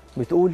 بتقول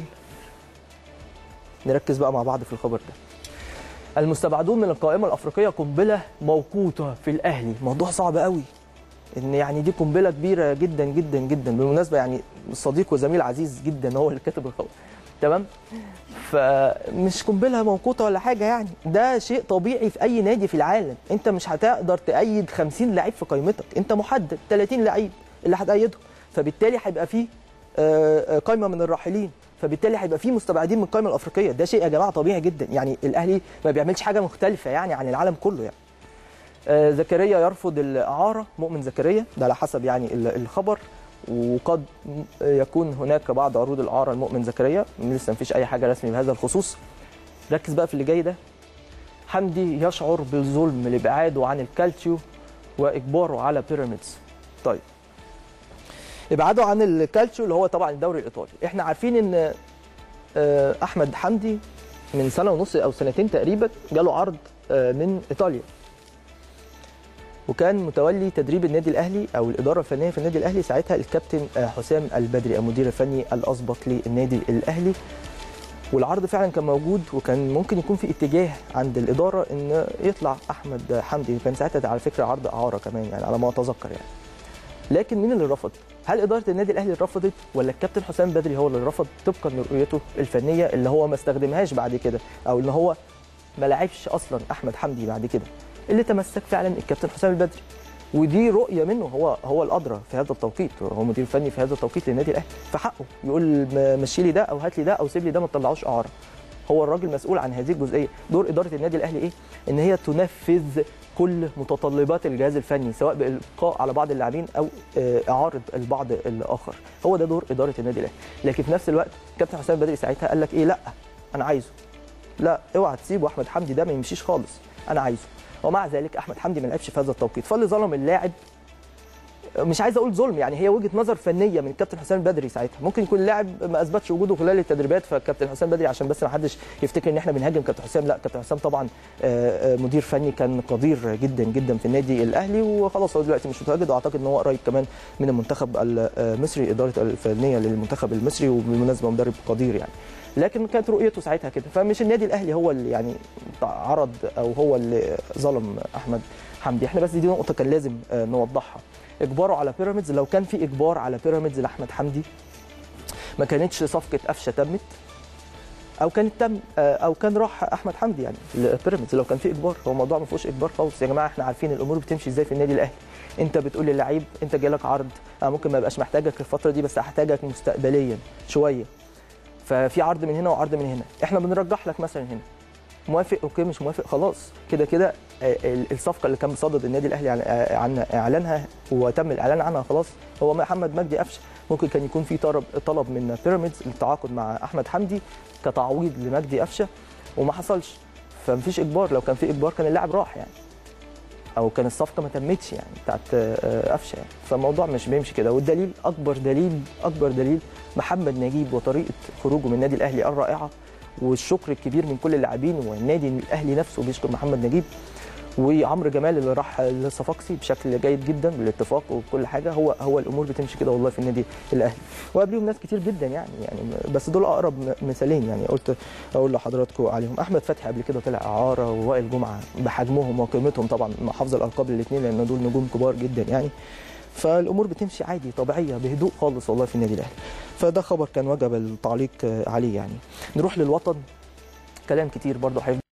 نركز بقى مع بعض في الخبر ده المستبعدون من القائمه الافريقيه قنبله موقوته في الاهلي موضوع صعب قوي ان يعني دي قنبله كبيره جدا جدا جدا بالمناسبه يعني صديق وزميل عزيز جدا هو اللي كاتب الخبر تمام فمش قنبله موقوته ولا حاجه يعني ده شيء طبيعي في اي نادي في العالم انت مش هتقدر تأيد 50 لعيب في قائمتك انت محدد 30 لعيب اللي هتأيدهم فبالتالي هيبقى فيه آه، آه، قائمه من الراحلين فبالتالي هيبقى فيه مستبعدين من القائمه الافريقيه ده شيء يا جماعه طبيعي جدا يعني الاهلي ما بيعملش حاجه مختلفه يعني عن العالم كله يعني آه، زكريا يرفض الاعاره مؤمن زكريا ده على حسب يعني ال- الخبر وقد يكون هناك بعض عروض الاعاره لمؤمن زكريا لسه مفيش اي حاجه رسمي بهذا الخصوص ركز بقى في اللي جاي ده حمدي يشعر بالظلم لابعاده عن الكالتيو واجباره على بيراميدز طيب ابعاده عن الكالتشيو اللي هو طبعا الدوري الايطالي احنا عارفين ان آه، احمد حمدي من سنه ونص او سنتين تقريبا جاله عرض آه، من ايطاليا وكان متولي تدريب النادي الاهلي او الاداره الفنيه في النادي الاهلي ساعتها الكابتن آه، حسام البدري المدير الفني الاسبق للنادي الاهلي والعرض فعلا كان موجود وكان ممكن يكون في اتجاه عند الاداره ان يطلع احمد حمدي وكان ساعتها ده على فكره عرض اعاره كمان يعني على ما اتذكر يعني لكن مين اللي رفض؟ هل اداره النادي الاهلي اللي رفضت ولا الكابتن حسام بدري هو اللي رفض طبقا لرؤيته الفنيه اللي هو ما استخدمهاش بعد كده او ان هو ما لعبش اصلا احمد حمدي بعد كده اللي تمسك فعلا الكابتن حسام البدري ودي رؤيه منه هو هو الادرى في هذا التوقيت هو مدير فني في هذا التوقيت للنادي الاهلي فحقه يقول م- مشي لي ده او هات لي ده او سيب لي ده ما تطلعوش اعاره هو الراجل مسؤول عن هذه الجزئيه دور اداره النادي الاهلي ايه ان هي تنفذ كل متطلبات الجهاز الفني سواء بالقاء على بعض اللاعبين او آه، اعاره البعض الاخر هو ده دور اداره النادي الاهلي لكن في نفس الوقت كابتن حسام بدري ساعتها قال لك ايه لا انا عايزه لا اوعى تسيبه احمد حمدي ده ما يمشيش خالص انا عايزه ومع ذلك احمد حمدي ما لعبش في هذا التوقيت فاللي ظلم اللاعب مش عايز اقول ظلم يعني هي وجهه نظر فنيه من الكابتن حسام بدري ساعتها ممكن يكون اللاعب ما اثبتش وجوده خلال التدريبات فالكابتن حسام بدري عشان بس ما حدش يفتكر ان احنا بنهاجم كابتن حسام لا كابتن حسام طبعا آه، آه، مدير فني كان قدير جدا جدا في النادي الاهلي وخلاص هو دلوقتي مش متواجد واعتقد ان هو قريب كمان من المنتخب المصري اداره الفنيه للمنتخب المصري وبالمناسبه مدرب قدير يعني لكن كانت رؤيته ساعتها كده فمش النادي الاهلي هو اللي يعني عرض او هو اللي ظلم احمد حمدي احنا بس دي نقطه كان لازم آه، نوضحها اجباره على بيراميدز لو كان في اجبار على بيراميدز لاحمد حمدي ما كانتش صفقه قفشه تمت او كانت تم آه، او كان راح احمد حمدي يعني لبيراميدز لو كان في اجبار هو الموضوع ما فيهوش اجبار خالص يا جماعه احنا عارفين الامور بتمشي ازاي في النادي الاهلي انت بتقول للعيب انت جالك عرض انا ممكن ما ابقاش محتاجك الفتره دي بس هحتاجك مستقبليا شويه ففي عرض من هنا وعرض من هنا احنا بنرجح لك مثلا هنا موافق اوكي مش موافق خلاص كده كده آه، ال- الصفقه اللي كان بصدد النادي الاهلي عن آه، عن اعلانها وتم الاعلان عنها خلاص هو محمد مجدي قفشه ممكن كان يكون في طلب طلب من بيراميدز للتعاقد مع احمد حمدي كتعويض لمجدي قفشه وما حصلش فمفيش اجبار لو كان في اجبار كان اللاعب راح يعني او كان الصفقه ما تمتش يعني بتاعت آه، قفشه يعني فالموضوع مش بيمشي كده والدليل اكبر دليل اكبر دليل محمد نجيب وطريقه خروجه من النادي الاهلي الرائعه والشكر الكبير من كل اللاعبين والنادي الاهلي نفسه بيشكر محمد نجيب وعمرو جمال اللي راح لصفاقسي بشكل جيد جدا بالاتفاق وكل حاجه هو هو الامور بتمشي كده والله في النادي الاهلي وقبليهم ناس كتير جدا يعني يعني بس دول اقرب م- مثالين يعني قلت اقول لحضراتكم عليهم احمد فتحي قبل كده طلع اعاره ووائل جمعه بحجمهم وقيمتهم طبعا مع حافظ الالقاب الاثنين لان دول نجوم كبار جدا يعني فالامور بتمشي عادي طبيعيه بهدوء خالص والله في النادي الاهلي فده خبر كان وجب التعليق عليه يعني نروح للوطن كلام كتير برضه هيفضل